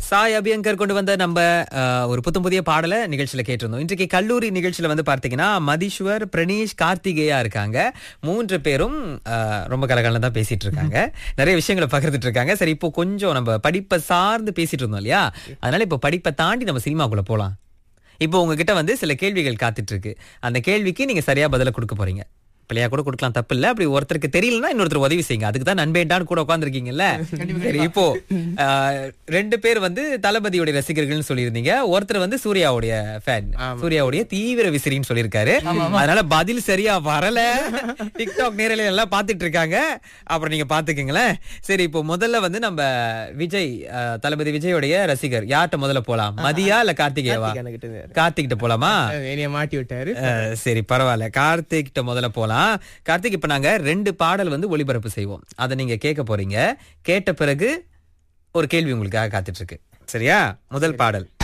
சாய் அபியங்கர் கொண்டு வந்த நம்ம அஹ், ஒரு புத்தம் புதிய பாடலை நிகழ்ச்சியில கேட்டிருந்தோம் இன்றைக்கு கல்லூரி நிகழ்ச்சியில வந்து பார்த்தீங்கன்னா மதீஸ்வர் பிரணீஷ் கார்த்திகேயா இருக்காங்க மூன்று பேரும் அஹ், ரொம்ப கலகலம் தான் பேசிட்டு இருக்காங்க நிறைய விஷயங்களை பகிர்ந்துட்டு இருக்காங்க சரி இப்போ கொஞ்சம் நம்ம படிப்பை சார்ந்து பேசிட்டு இருந்தோம் இல்லையா அதனால இப்போ படிப்பை தாண்டி நம்ம சினிமாக்குள்ள போலாம் இப்போ உங்ககிட்ட வந்து சில கேள்விகள் காத்துட்டு இருக்கு அந்த கேள்விக்கு நீங்க சரியா பதில கொடுக்க போறீங்க பிள்ளையா கூட கொடுக்கலாம் தப்பு இல்ல அப்படி ஒருத்தருக்கு தெரியலன்னா இன்னொருத்தர் உதவி செய்யுங்க அதுக்கு தான் நண்பேண்டான்னு கூட உட்காந்துருக்கீங்கல்ல சரி இப்போ ஆஹ், ரெண்டு பேர் வந்து தளபதியோட ரசிகர்கள்னு சொல்லியிருந்தீங்க ஒருத்தர் வந்து சூர்யாவுடைய ஃபேன் சூர்யாவுடைய தீவிர விசிறின்னு சொல்லியிருக்காரு அதனால பதில் சரியா வரல டிக்டாக் நேரலை எல்லாம் பாத்துட்டு இருக்காங்க அப்புறம் நீங்க பாத்துக்கீங்களேன் சரி இப்போ முதல்ல வந்து நம்ம விஜய் ஆஹ், தளபதி விஜயோடைய ரசிகர் யார்கிட்ட முதல்ல போலாம் மதியா இல்ல கார்த்திகேயவா எனக்கிட்ட கார்த்திக் கிட்ட போலாமா என்னைய மாட்டி விட்டாரு அஹ், சரி பரவாயில்ல கார்த்திக் கிட்ட முதல்ல போலாம் கார்த்திக் இப்ப நாங்க ரெண்டு பாடல் வந்து ஒளிபரப்பு செய்வோம் அதை நீங்க கேட்க போறீங்க கேட்ட பிறகு ஒரு கேள்வி உங்களுக்காக காத்துட்டு இருக்கு சரியா முதல் பாடல்